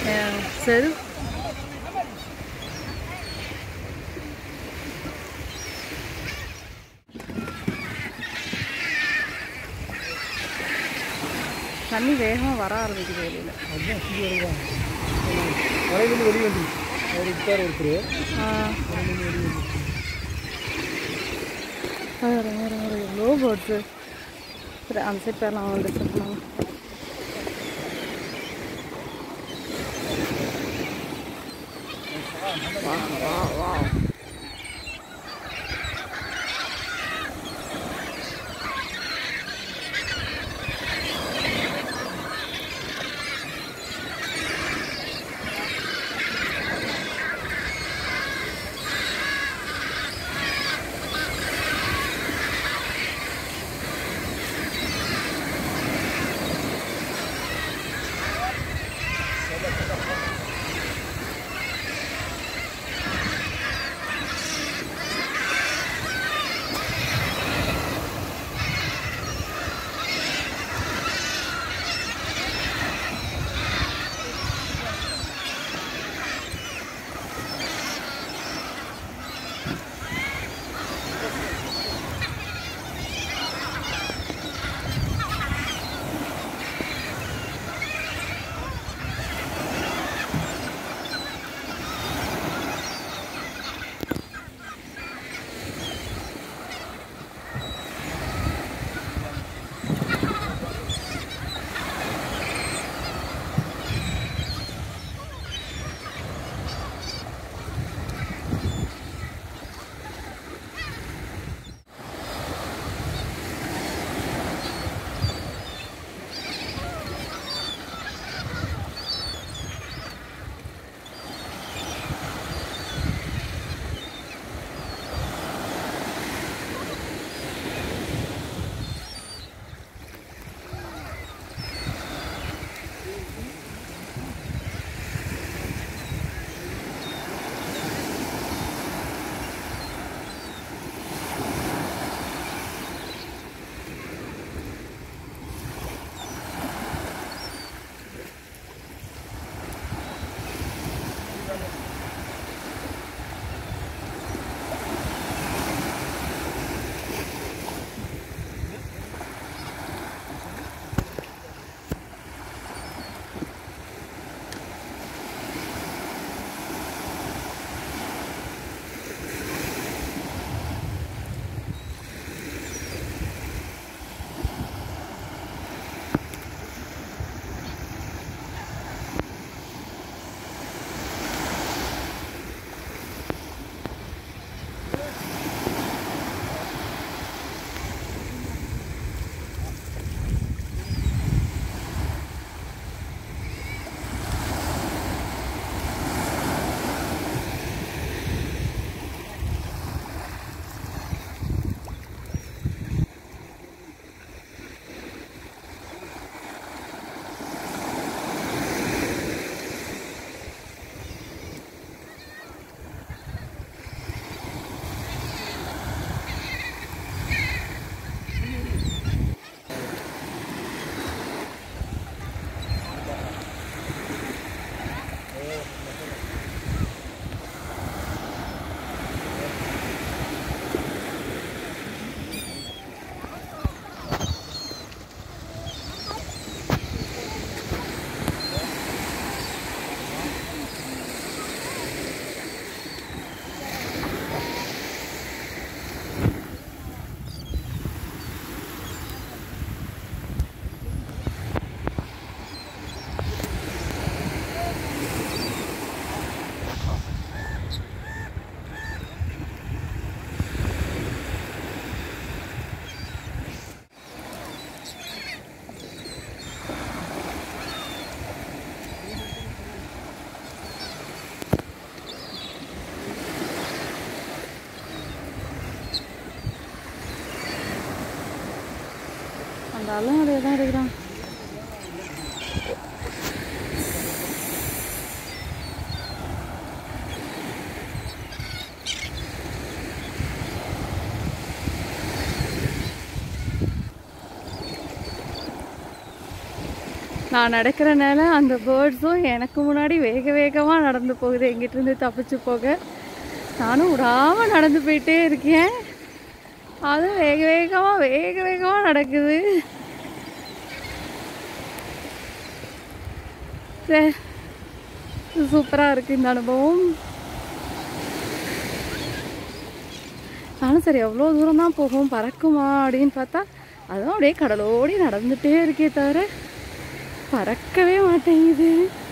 É, sério? தண்ணி வேகமாக வர ஆரம்பிக்குது வெளியில் அதுதான் சுற்றி வருவாங்க வலையிலேருந்து வெளியே வந்து அவர் இருக்கார் ஒருத்தர் வலையிலேருந்து வெளியே வந்து வேறு வேறு வேறு எவ்வளோ பேர்ட்ஸு சரி அந்த சைட் பேர்லாம் வந்து பண்ணாங்க அந்த ஆளும் அதே தான் இருக்கிறான் நான் நடக்கிறனால அந்த பேர்ட்ஸும் எனக்கு முன்னாடி வேக வேகமாக நடந்து போகுது எங்கிட்ட இருந்து தப்பிச்சு போக நானும் விடாமல் நடந்து போயிட்டே இருக்கேன் அதுவும் வேக வேகமாக வேக வேகமாக நடக்குது சூப்பராக இருக்குது இந்த அனுபவம் நானும் சரி எவ்வளோ தூரம் தான் போகும் பறக்குமா அப்படின்னு பார்த்தா அதுவும் அப்படியே கடலோடி நடந்துகிட்டே இருக்கே தவிர பறக்கவே மாட்டேங்குது